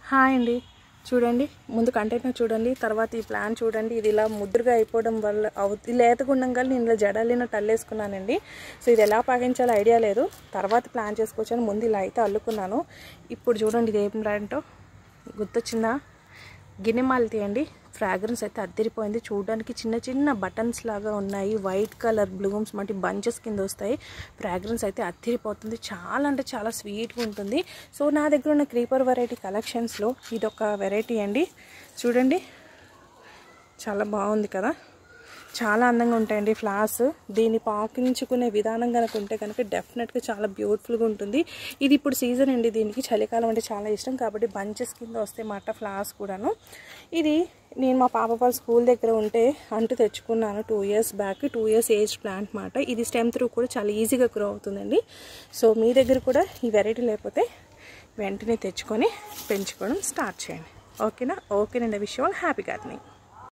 hi అండి చూడండి ముందు కంటైనర్ చూడండి తర్వాత ఈ ప్లాన్ చూడండి ఇది ఇలా ముద్దురుగా అయిపోవడం వల్ల అవుతుంది లేతగుండంగా నేను ఇలా జడలినట్టు అల్లేసుకున్నానండి సో ఇది ఎలా పాగించాలో ఐడియా లేదు తర్వాత ప్లాన్ చేసుకోవచ్చాను ముందు ఇలా అయితే అల్లుకున్నాను ఇప్పుడు చూడండి ఇది ఏం బ్రాండో గుర్తొచ్చిందా గిన్నెమాలతి అండి ఫ్రాగ్రెన్స్ అయితే అద్దరిపోయింది చూడడానికి చిన్న చిన్న బటన్స్ లాగా ఉన్నాయి వైట్ కలర్ బ్లూమ్స్ వంటి బంచెస్ కింద వస్తాయి ఫ్రాగ్రెన్స్ అయితే అద్దరిపోతుంది చాలా అంటే చాలా స్వీట్గా ఉంటుంది సో నా దగ్గర ఉన్న క్రీపర్ వెరైటీ కలెక్షన్స్లో ఇదొక వెరైటీ అండి చూడండి చాలా బాగుంది కదా చాలా అందంగా ఉంటాయండి ఫ్లవర్స్ దీన్ని పాకించుకునే విధానం కనుక ఉంటే కనుక డెఫినెట్గా చాలా బ్యూటిఫుల్గా ఉంటుంది ఇది ఇప్పుడు సీజన్ అండి దీనికి చలికాలం అంటే చాలా ఇష్టం కాబట్టి బంచెస్ కింద వస్తాయి మాట ఫ్లవర్స్ కూడాను ఇది నేను మా పాప వాళ్ళ స్కూల్ దగ్గర ఉంటే అంటూ తెచ్చుకున్నాను two years back two years age plant మాట ఇది స్టెమ్ త్రూ కూడా చాలా ఈజీగా గ్రో అవుతుందండి సో మీ దగ్గర కూడా ఈ వెరైటీ లేకపోతే వెంటనే తెచ్చుకొని పెంచుకోవడం స్టార్ట్ చేయండి ఓకేనా ఓకేనండి విషయం హ్యాపీ గార్డెనింగ్